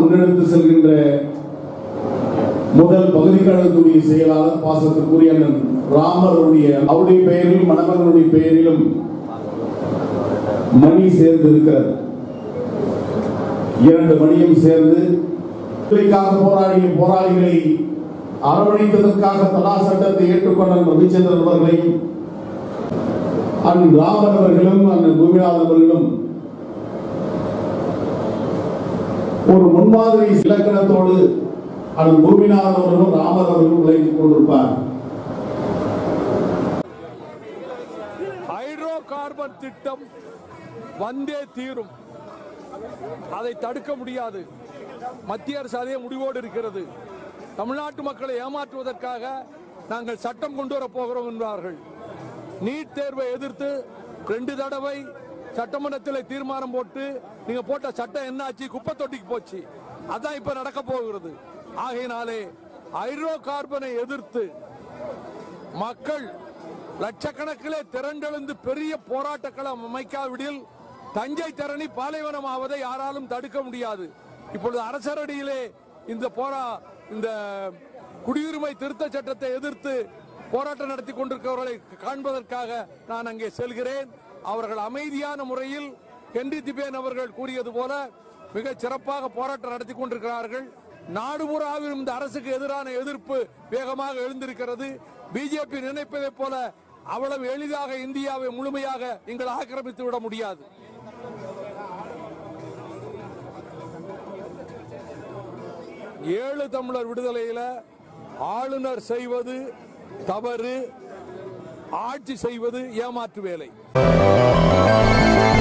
முன்னெடுத்து செல்கின்ற முதல் பகுதி கழகத்துடைய செயலாளர் பாசத்துக்குரிய அண்ணன் ராமருடைய அவருடைய பெயரிலும் மணமகனுடைய பெயரிலும் மணி சேர்ந்து இருக்கிறது இரண்டு மணியும் சேர்ந்து விடுதலைக்காக போராடிய போராளிகளை அரவணைத்ததற்காக தலா சட்டத்தை ஏற்றுக்கொண்ட ரவிச்சந்திரன் அவர்களையும் அண்ணன் ராமன் அவர்களும் அண்ணன் பூமிநாதன் அவர்களும் ஒரு முன்மாதிரி இலக்கணத்தோடு அண்ணன் பூமிநாதன் அவர்களும் ராமர் அவர்களும் விளங்கிக் கொண்டிருப்பார் ஹைட்ரோ கார்பன் திட்டம் வந்தே தீரும் அதை தடுக்க முடியாது மத்திய அரசு அதே முடிவோடு இருக்கிறது தமிழ்நாட்டு மக்களை ஏமாற்றுவதற்காக நாங்கள் சட்டம் கொண்டு வரப் போகிறோம் என்பார்கள் நீட் தேர்வை எதிர்த்து ரெண்டு தடவை சட்டமன்றத்தில் தீர்மானம் போட்டு நீங்க போட்ட சட்டம் என்னாச்சு குப்பை தொட்டிக்கு போச்சு அதான் இப்ப நடக்க போகிறது ஆகையினாலே ஹைட்ரோ கார்பனை எதிர்த்து மக்கள் லட்சக்கணக்கிலே திரண்டெழுந்து பெரிய போராட்ட களம் அமைக்காவிடில் தஞ்சை தரணி பாலைவனம் ஆவதை யாராலும் தடுக்க முடியாது இப்பொழுது அரசரடியிலே இந்த போரா இந்த குடியுரிமை திருத்த சட்டத்தை எதிர்த்து போராட்டம் நடத்தி கொண்டிருக்கிறவர்களை காண்பதற்காக நான் அங்கே செல்கிறேன் அவர்கள் அமைதியான முறையில் ஹென்றி திபேன் அவர்கள் கூறியது போல மிக சிறப்பாக போராட்டம் நடத்தி கொண்டிருக்கிறார்கள் நாடு பூராவிலும் இந்த அரசுக்கு எதிரான எதிர்ப்பு வேகமாக எழுந்திருக்கிறது பிஜேபி நினைப்பதைப் போல அவ்வளவு எளிதாக இந்தியாவை முழுமையாக நீங்கள் ஆக்கிரமித்து விட முடியாது ஏழு தமிழர் விடுதலையில ஆளுநர் செய்வது தவறு ஆட்சி செய்வது ஏமாற்று வேலை